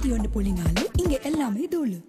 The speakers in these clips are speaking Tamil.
நூத்தி ஒன்று புள்ளி நாலு இங்க எல்லாமே தூளு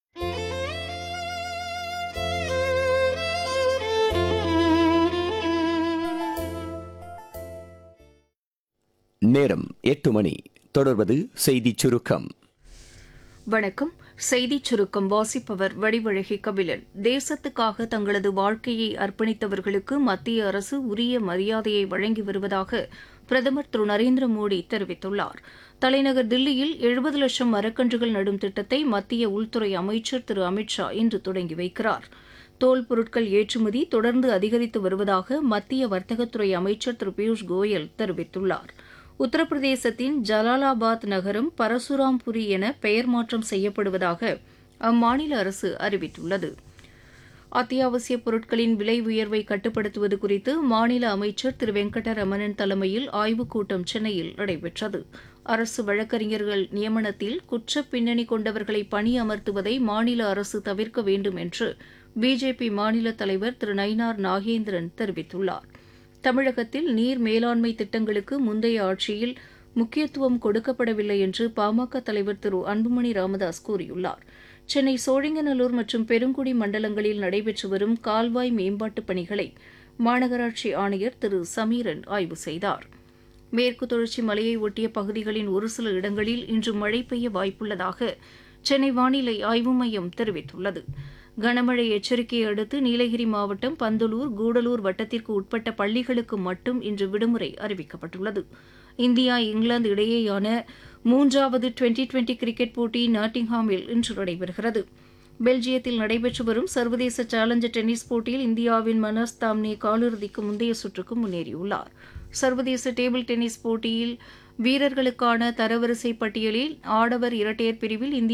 நேரம் எட்டு மணி தொடர்வது செய்திச் சுருக்கம் வணக்கம் செய்திச் சுருக்கம் வாசிப்பவர் வடிவழகி கபிலன் தேசத்துக்காக தங்களது வாழ்க்கையை அர்ப்பணித்தவர்களுக்கு மத்திய அரசு உரிய மரியாதையை வழங்கி வருவதாக பிரதமர் திரு நரேந்திர மோடி தெரிவித்துள்ளார் தலைநகர் தில்லியில் எழுபது லட்சம் மரக்கன்றுகள் நடும் திட்டத்தை மத்திய உள்துறை அமைச்சர் திரு அமித் ஷா இன்று தொடங்கி வைக்கிறார் தோல் பொருட்கள் ஏற்றுமதி தொடர்ந்து அதிகரித்து வருவதாக மத்திய வர்த்தகத்துறை அமைச்சர் திரு பியூஷ் கோயல் தெரிவித்துள்ளார் உத்தரப்பிரதேசத்தின் ஜலாலாபாத் நகரம் பரசுராம்புரி என பெயர் மாற்றம் செய்யப்படுவதாக அம்மாநில அரசு அறிவித்துள்ளது அத்தியாவசிய பொருட்களின் விலை உயர்வை கட்டுப்படுத்துவது குறித்து மாநில அமைச்சர் திரு வெங்கடரமணன் தலைமையில் ஆய்வுக் கூட்டம் சென்னையில் நடைபெற்றது அரசு வழக்கறிஞர்கள் நியமனத்தில் குற்றப் பின்னணி கொண்டவர்களை பணி அமர்த்துவதை மாநில அரசு தவிர்க்க வேண்டும் என்று பிஜேபி மாநில தலைவர் திரு நயினார் நாகேந்திரன் தெரிவித்துள்ளார் தமிழகத்தில் நீர் மேலாண்மை திட்டங்களுக்கு முந்தைய ஆட்சியில் முக்கியத்துவம் கொடுக்கப்படவில்லை என்று பாமக தலைவர் திரு அன்புமணி ராமதாஸ் கூறியுள்ளார் சென்னை சோழிங்கநல்லூர் மற்றும் பெருங்குடி மண்டலங்களில் நடைபெற்று வரும் கால்வாய் மேம்பாட்டுப் பணிகளை மாநகராட்சி ஆணையர் திரு சமீரன் ஆய்வு செய்தார் மேற்கு தொடர்ச்சி மலையை ஒட்டிய பகுதிகளின் ஒரு சில இடங்களில் இன்று மழை பெய்ய வாய்ப்புள்ளதாக சென்னை வானிலை ஆய்வு மையம் தெரிவித்துள்ளது கனமழை எச்சரிக்கையை அடுத்து நீலகிரி மாவட்டம் பந்தலூர் கூடலூர் வட்டத்திற்கு உட்பட்ட பள்ளிகளுக்கு மட்டும் இன்று விடுமுறை அறிவிக்கப்பட்டுள்ளது இந்தியா இங்கிலாந்து இடையேயான மூன்றாவது டுவெண்டி டுவெண்டி கிரிக்கெட் போட்டி நாட்டிங்ஹாமில் இன்று நடைபெறுகிறது பெல்ஜியத்தில் நடைபெற்று வரும் சர்வதேச சேலஞ்சர் டென்னிஸ் போட்டியில் இந்தியாவின் மனோஜ் தாம்னே காலிறுதிக்கு முந்தைய சுற்றுக்கு முன்னேறியுள்ளார் சர்வதேச டேபிள் டென்னிஸ் போட்டியில் வீரர்களுக்கான தரவரிசை பட்டியலில் ஆடவர் இரட்டையர் பிரிவில் இந்தியா